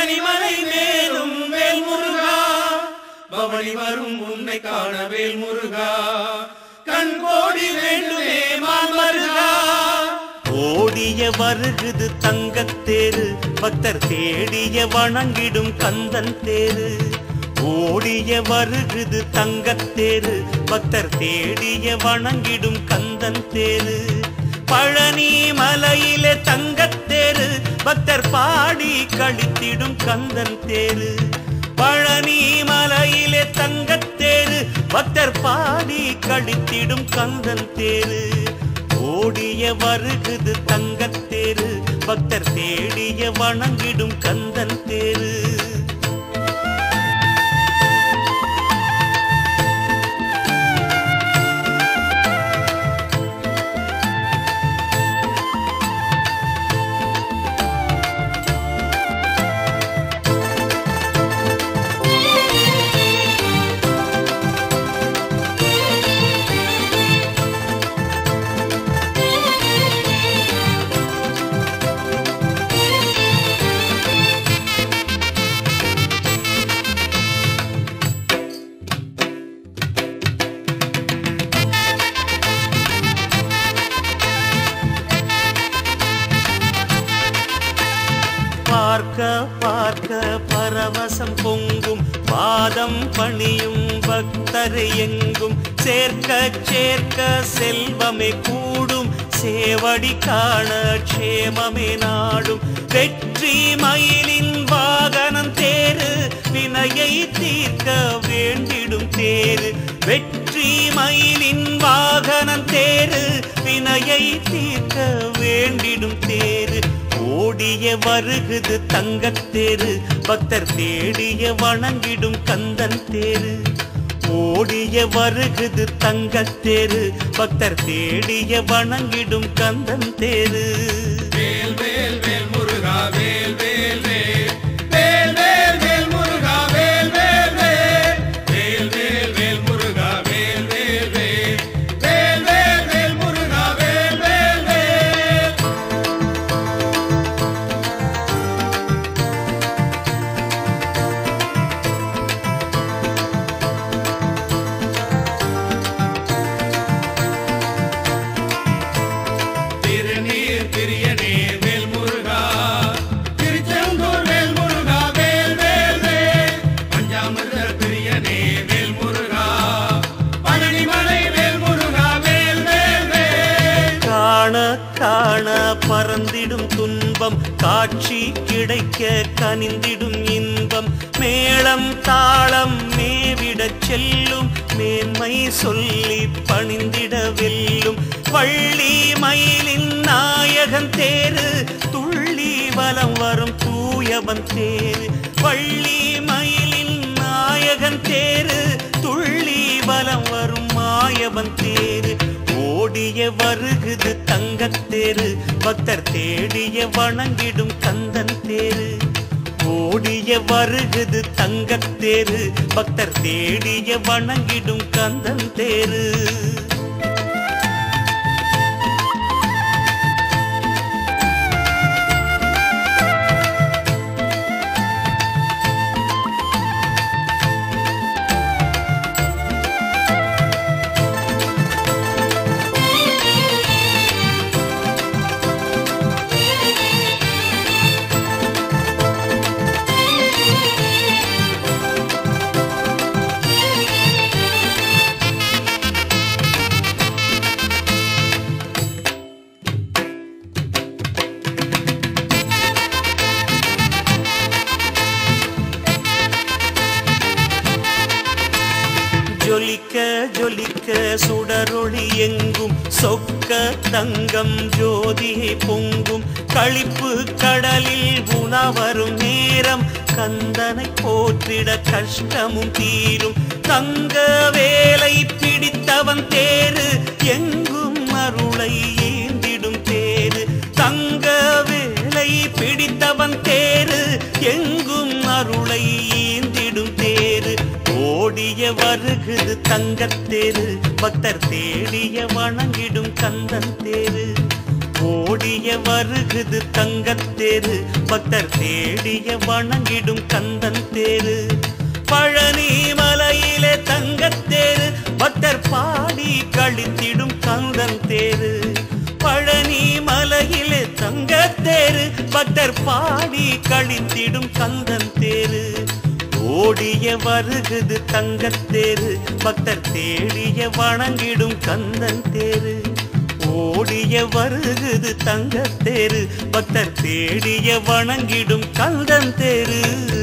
பழனிமலை மேலும் வேல் முருகா பவனி வரும் உன்னை காண வேல் முருகா கண் கோடி வேண்டுமே மால் மருகா ஓடிய வருகுது தங்கத்தேரு பக்தர் தேடிய வணங்கிடும் கந்தன் தேரு ஓடிய வருகுது தங்கத்தேரு பக்தர் தேடிய வணங்கிடும் கந்தன் தேரு பழனி மலையிலே தங்கத்தேரு பக்தர் பாடி கழித்திடும் கந்தன் தேரு பழனி மலையிலே தங்கத்தேரு பக்தர் பாடி கழித்திடும் கந்தன் தேரு ஓடிய வருகுது தங்கத்தேரு பக்தர் தேடிய வணங்கிடும் கந்தன் தேரு பார்க்க பார்க்க பரவசம் பொங்கும் பாதம் பணியும் பக்தர் எங்கும் சேர்க்க சேர்க்க செல்வமே கூடும் சேவடி காண க்ஷேமமே நாடும் வெற்றி மயிலின் வாகனம் தேரு வினையை தீர்க்க வேண்டிடும் தேரு வெற்றி மயிலின் வாகனம் தேரு வினையை தீர்க்க வேண்டிடும் தேரு ஓடிய வருகுது தங்கத்தேரு பக்தர் தேடிய வணங்கிடும் கந்தன் தேரு ஓடிய வருகுது தங்கத்தேரு பக்தர் தேடிய வணங்கிடும் கந்தன் தேரு வேல் வேல் வேல் முருகா வேல் வேல் வேல் வேல் வேல் வேல் முருகா வேல் வேல் வேல் வேல் வேல் வேல் முருகா வேல் வேல் வேல் வேல் வேல் வேல் முருகா வேல் வேல் வேல் திருநீர் பிரியனே வேல் முருகா திருச்செந்தூர் வேல் முருகா வேல் வேல் வேல் பஞ்சாமிர்த பிரியனே வேல் முருகா பழனிமலை வேல் முருகா வேல் வேல் வேல் காண காண பறந்திடும் துன்பம் காட்சி கிடைக்க கனிந்திடும் இன்பம் மேளம் தாளம் மேவிடச் செல்லும் மேன்மை சொல்லி பணிந்திட வெல்லும் வள்ளி மயிலின் நாயகன் தேரு துள்ளி வலம் வரும் தூயவன் தேரு வள்ளி மயிலின் நாயகன் தேரு துள்ளி வலம் வரும் மாயவன் தேரு ஓடிய வருகுது தங்கத்தேரு பக்தர் தேடிய வணங்கிடும் கந்தன் தேரு ஓடிய வருகுது தங்கத்தேரு பக்தர் தேடிய வணங்கிடும் கந்தன் தேரு ஜொலிக்க ஜொலிக்க சுடரொளி எங்கும் சொக்க தங்கம் ஜோதியை பொங்கும் களிப்பு கடலில் உணவரும் நேரம் கந்தனை போற்றிட கஷ்டமும் தீரும் தங்க வேலை பிடித்தவன் தேரு எங்கும் அருளை ஏந்திடும் தேரு தங்க வேலை பிடித்தவன் தேரு எங்கும் அருளை ஏந்திடும் தேரு ஓடிய வருகுது தங்கத்தேரு பக்தர் தேடிய வணங்கிடும் கந்தன் தேரு ஓடிய வருகுது தங்கத்தேரு பக்தர் தேடிய வணங்கிடும் கந்தன் தேரு பழனி மலையிலே தங்கத்தேரு பக்தர் பாடி கழித்திடும் கந்தன் தேரு பழனி மலையிலே தங்கத்தேரு பக்தர் பாடி கழித்திடும் கந்தன் தேரு ஓடிய வருகுது தங்கத்தேரு பக்தர் தேடிய வணங்கிடும் கந்தன் தேரு ஓடிய வருகுது தங்கத்தேரு பக்தர் தேடிய வணங்கிடும் கந்தன் தேரு